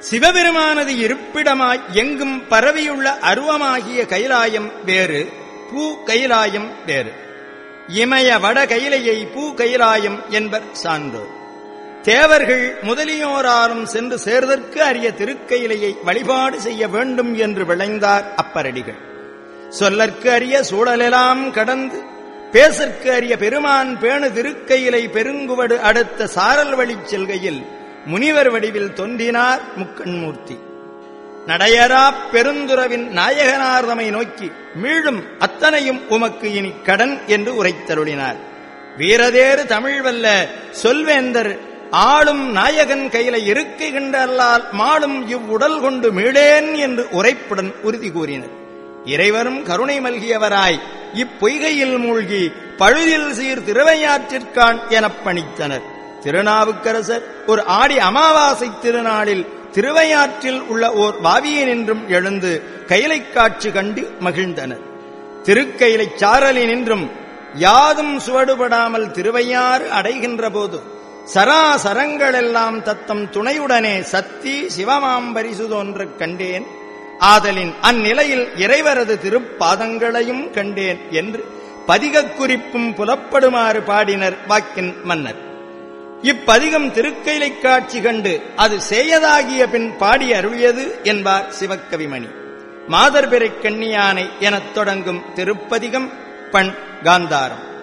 சிவபெருமானது இருப்பிடமாய் எங்கும் பரவியுள்ள அருவமாகிய கைலாயம் வேறு பூ கைலாயம் வேறு இமய வட கைலையை பூ கைலாயம் என்பர் சான்றோர் தேவர்கள் முதலியோராலும் சென்று சேர்தற்கு அரிய திருக்கையிலையை வழிபாடு செய்ய வேண்டும் என்று விளைந்தார் அப்பரடிகள் சொல்லற்கு அரிய சூழலெல்லாம் கடந்து பேசற்கு அரிய பெருமான் பேணு திருக்கையிலை பெருங்குவடு அடுத்த சாரல் வழிச் செல்கையில் முனிவர் வடிவில் தோன்றினார் முக்கண்மூர்த்தி நடையரா பெருந்துறவின் நாயகனார்தமை நோக்கி மீளும் அத்தனையும் உமக்கு இனி கடன் என்று உரைத்தருளினார் வீரதேறு தமிழ் வல்ல சொல்வேந்தர் ஆளும் நாயகன் கையில இருக்கைகின்றல்லால் மாளும் இவ்வுடல் கொண்டு மீளேன் என்று உரைப்புடன் உறுதி கூறினர் இறைவரும் கருணை மல்கியவராய் இப்பொய்கையில் மூழ்கி பழுதில் சீர் திருவையாற்றிற்கான் எனப் பணித்தனர் திருநாவுக்கரசர் ஒரு ஆடி அமாவாசை திருநாளில் திருவையாற்றில் உள்ள ஓர் வாவியினின்றும் எழுந்து கைலை காட்சி கண்டு மகிழ்ந்தனர் திருக்கைலை சாரலினின்றும் யாதும் சுவடுபடாமல் திருவையாறு அடைகின்ற போது சராசரங்களெல்லாம் தத்தம் துணையுடனே சத்தி சிவமாம்பரிசு தோன்றக் கண்டேன் ஆதலின் அந்நிலையில் இறைவரது திருப்பாதங்களையும் கண்டேன் என்று பதிகக் குறிப்பும் புலப்படுமாறு பாடினர் வாக்கின் மன்னர் இப்பதிகம் திருக்கைலை காட்சி கண்டு அது செய்யதாகிய பின் பாடி அருளியது என்பார் சிவக்கவிமணி மாதர்பிறை கண்ணியானை எனத் தொடங்கும் திருப்பதிகம் பண் காந்தாரம்